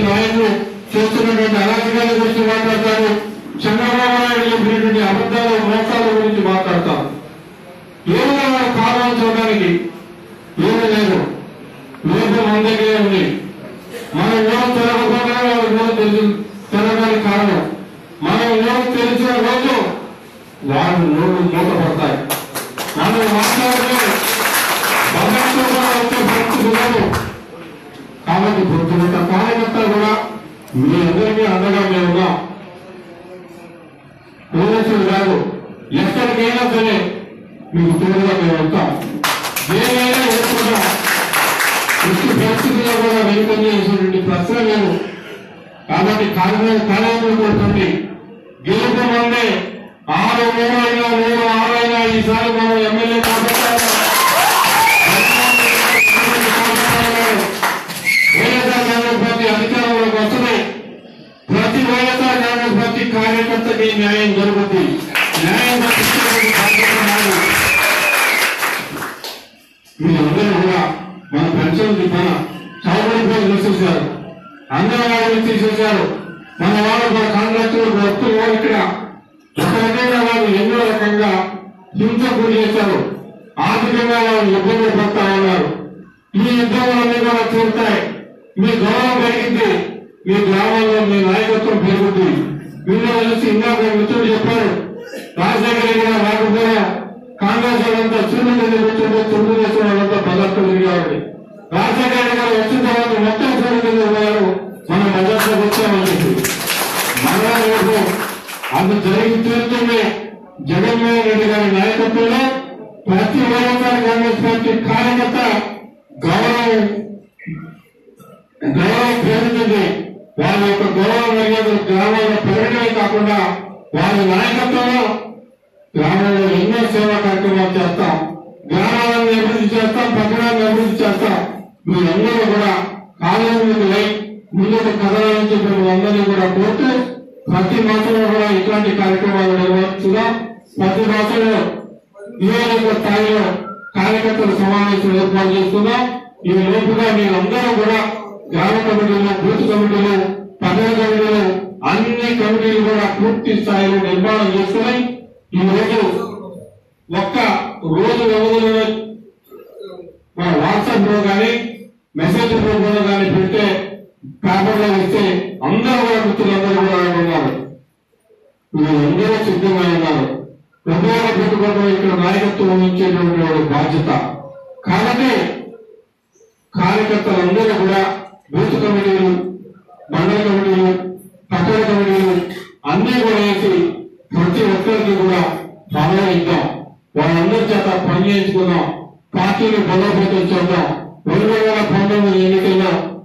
నాయకులు చేస్తున్నటువంటి అరాచకాల గురించి మాట్లాడతారు చంద్రబాబు నాయుడు చెప్పినటువంటి అబద్ధాలు మోసాల గురించి మాట్లాడతారు ఏమైనా కారణం చూడడానికి ఏమీ లేదు లోపం మన దగ్గరే ఉంది మనం ఊరు తెలవకపోతే వాళ్ళ ఊరు తెలిసి తెలవడానికి కారణం మనం ఊరు తెలిసిన రోజు వారు నోరు మూతపడతాయి మనం మాట్లాడితే భద్రతగా వచ్చే పరిస్థితి లేదు కాబట్టి పొద్దునంత కార్యకర్తలు కూడా మీ అందరికీ అండగా మేము ఉన్నాం పోలీసులు కాదు ఎక్కడికైనా సరే మీకు తోడుగా మేము ఉంటాం ఏమైనా ఎదుర్కొంటాం ఎట్టి పరిస్థితుల్లో కూడా వెనుకొని చేసేటువంటి ప్రశ్న లేదు కాబట్టి కాంగ్రెస్ కార్యాలయం కోరుతుంది గెలుపు మందే ఆరు మూడు అయినా మూడు ఆరు అయినా ఈసారి మనం ఎమ్మెల్యే కాబట్టి వైఎస్ఆర్ కాంగ్రెస్ పార్టీ అధికారంలోకి వస్తుంది ప్రతి వైఎస్ఆర్ కాంగ్రెస్ పార్టీ కార్యకర్తకి న్యాయం జరుగుతుంది న్యాయం జరిగించేటువంటి బాధ్యత నాది. మీరందరూ కూడా మన పెన్షన్ మన చౌకడిపోయి తీసేశారు అంగన్వాడీలు తీసేశారు మన వాళ్ళు మన కాంట్రాక్టులు వస్తూ ఇక్కడ ఒక రకంగా వాళ్ళు ఎన్నో రకంగా హింస గురి చేశారు ఆర్థికంగా వాళ్ళు ఇబ్బందులు పడతా ఉన్నారు ఈ ఇబ్బందులన్నీ కూడా తీరుతాయి మీ గౌరవం పెరిగింది మీ గ్రామంలో మీ నాయకత్వం పెరుగుతుంది వీళ్ళు కలిసి ఇందాక మిత్రుడు చెప్పారు రాజశేఖర రెడ్డి గారు రాకపోయినా కాంగ్రెస్ వాళ్ళంతా సూర్యుడు కూర్చుంటే తొమ్మిది చేసిన వాళ్ళంతా పదార్థం తిరిగారు రాజశేఖర రెడ్డి గారు వచ్చిన తర్వాత మొత్తం సూర్యుడు పోయారు మనం బజార్లో వచ్చామని చెప్పి మళ్ళా రేపు అది జరిగి తీరుతుంది జగన్మోహన్ రెడ్డి గారి నాయకత్వంలో ప్రతి వైఎస్ఆర్ కాంగ్రెస్ పార్టీ కార్యకర్త గౌరవం గౌరవం పెరుగుతుంది వాళ్ళ యొక్క గౌరవ మర్యాదలు గ్రామాల్లో పెరగడమే కాకుండా వాళ్ళ నాయకత్వంలో గ్రామంలో ఎన్నో సేవా కార్యక్రమాలు చేస్తాం గ్రామాలను అభివృద్ధి చేస్తాం పట్టణాలను అభివృద్ధి చేస్తాం మీరందరూ కూడా కాలం ముందు లై ముందుకు కదలాలని చెప్పి అందరినీ కూడా కోరుతూ ప్రతి మాసంలో కూడా ఇట్లాంటి కార్యక్రమాలు నిర్వహిస్తున్నాం ప్రతి మాసంలో నియోజక స్థాయిలో కార్యకర్తల సమావేశం ఏర్పాటు చేస్తున్నాం ఈ లోపుగా మీరందరూ కూడా గ్రామ కమిటీలు బూత్ కమిటీలు పట్టణ కమిటీలు అన్ని కమిటీలు కూడా పూర్తి స్థాయిలో నిర్మాణం చేసుకుని ఈ రోజు ఒక్క రోజు వ్యవధిలో మన వాట్సాప్ లో కానీ మెసేజ్ రూపంలో కానీ పెడితే పేపర్లో ఇస్తే అందరూ కూడా మిత్రులందరూ కూడా ఆయన ఉన్నారు వీళ్ళందరూ సిద్ధంగా ఉన్నారు ఉపయోగ పెట్టుకోవడం ఇక్కడ నాయకత్వం వహించేటువంటి వాడి బాధ్యత కాబట్టి కార్యకర్తలందరూ కూడా బూత్ కమిటీలు మండల కమిటీలు పట్టణ కమిటీలు అన్ని కూడా వేసి ప్రతి ఒక్కరికి కూడా పదవి ఇద్దాం వాళ్ళందరి చేత పని చేయించుకుందాం పార్టీని బలోపేతం చేద్దాం రెండు వేల పంతొమ్మిది ఎన్నికల్లో